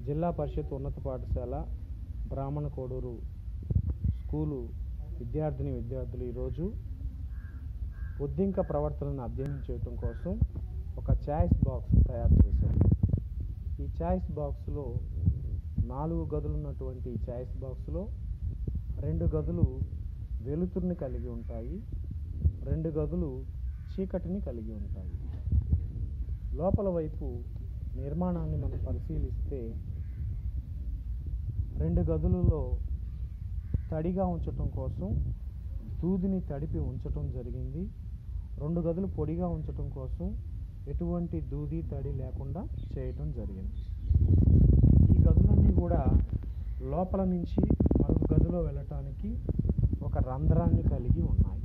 జిల్లా పరిషత్ ఉన్నత పాఠశాల బ్రాహ్మణ కోడూరు స్కూలు విద్యార్థిని విద్యార్థులు ఈరోజు బొద్దింక ప్రవర్తనను అధ్యయనం చేయటం కోసం ఒక చాయిస్ బాక్స్ తయారు చేశారు ఈ చాయిస్ బాక్స్లో నాలుగు గదులు ఉన్నటువంటి ఈ చాయిస్ బాక్స్లో రెండు గదులు వెలుతురుని కలిగి ఉంటాయి రెండు గదులు చీకటిని కలిగి ఉంటాయి లోపల వైపు నిర్మాణాన్ని మనం పరిశీలిస్తే రెండు గదులలో తడిగా ఉంచటం కోసం దూదిని తడిపి ఉంచటం జరిగింది రెండు గదులు పొడిగా ఉంచటం కోసం ఎటువంటి దూది తడి లేకుండా చేయటం జరిగింది ఈ గదులన్నీ కూడా లోపల నుంచి మరొక గదిలో వెళ్ళటానికి ఒక రంధ్రాన్ని కలిగి ఉన్నాయి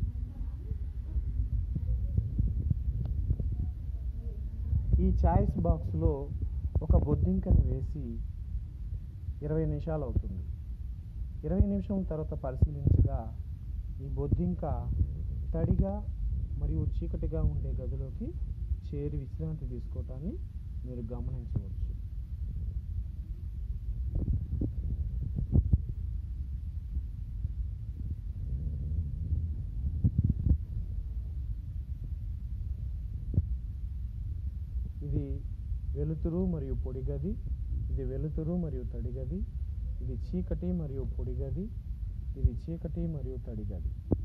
ఈ చాయిస్ బాక్స్లో ఒక బొద్దింకని వేసి ఇరవై నిమిషాలు అవుతుంది ఇరవై నిమిషం తర్వాత పరిశీలించగా ఈ బొద్దింక తడిగా మరియు చీకటిగా ఉండే గదిలోకి చేరి విశ్రాంతి తీసుకోవటాన్ని మీరు గమనించవచ్చు ఇది వెలుతురు మరియు పొడి గది ఇది వెలుతురు మరియు తడి గది ఇది చీకటి మరియు పొడి గది ఇది చీకటి మరియు తడి గది